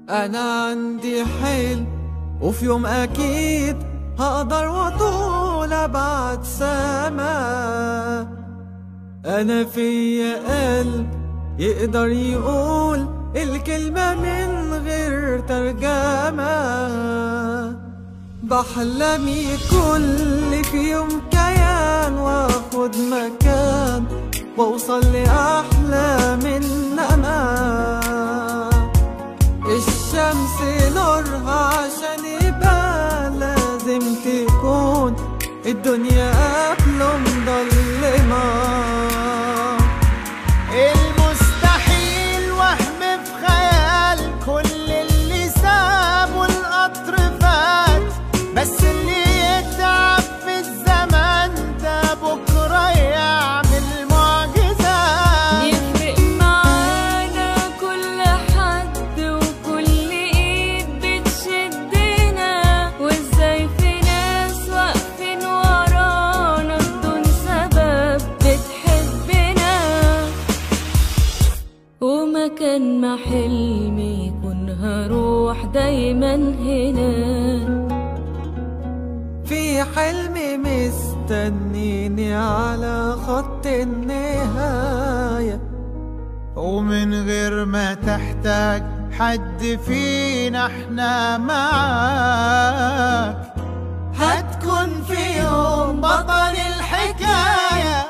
أنا عندي حلم وفي يوم أكيد هقدر وطول أبعد سما أنا فيا قلب يقدر يقول الكلمة من غير ترجمة بحلم كل في يوم كيان واخد مكان واوصل لأحلام النما الشمس نورها عشان يبقى لازم تكون الدنيا قبله مضلمة المستحيل وهم في خيال كل اللي سابه القطر فات بس اللي يتعب في الزمن ده بكره يعمل معجزات يفرق معانا كل حد وكل ايد بتشدنا وازاي في ناس واقفين ورانا بدون سبب بتحبنا ومكان ما حلمي يكون هروح دايما هنا في حلم مستنيني على خط النهاية ومن غير ما تحتاج حد فينا احنا معاك هتكون في يوم بطل الحكايه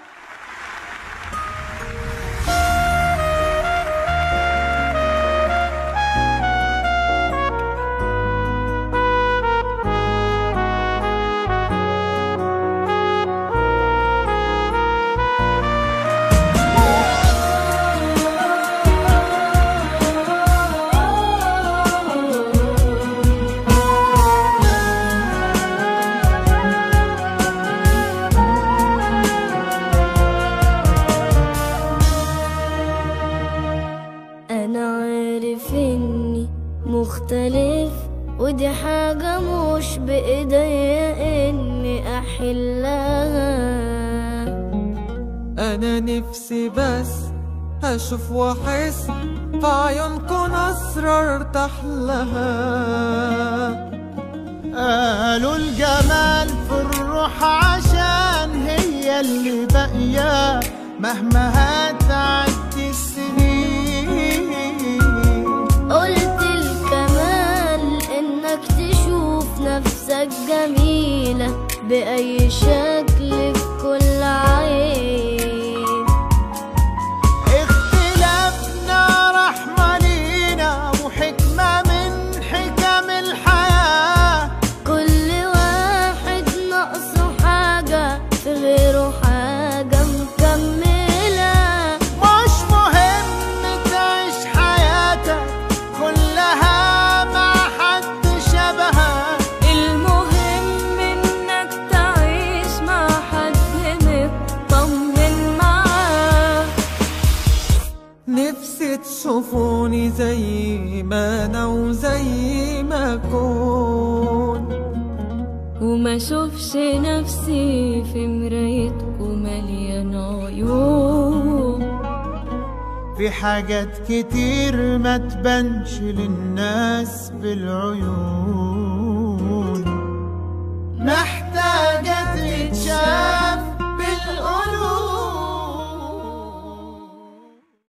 انا عارف اني مختلف ودي حاجة مش بايديا اني احلها أنا نفسي بس أشوف وأحس في عيونكم أسرار تحلها قالوا الجمال في الروح عشان هي اللي باقية مهما هتعدي السنين قلت الكمال انك تشوف نفسك جميلة بأي شكل في كل عين اختلافنا رحمة لينا وحكمة من حكم الحياة كل واحد ناقصه حاجة في غيره حاجة مكملة مش مهم تعيش حياتك كلها مع حد شبهك المهم انك تعيش مع حد مطمن معاه نفسي تشوفوني زي ما أنا وزي ما أكون وما اشوفش نفسي في مرايتكم مليان عيوب في حاجات كتير ما تبانش للناس بالعيون محتاجة تتشاف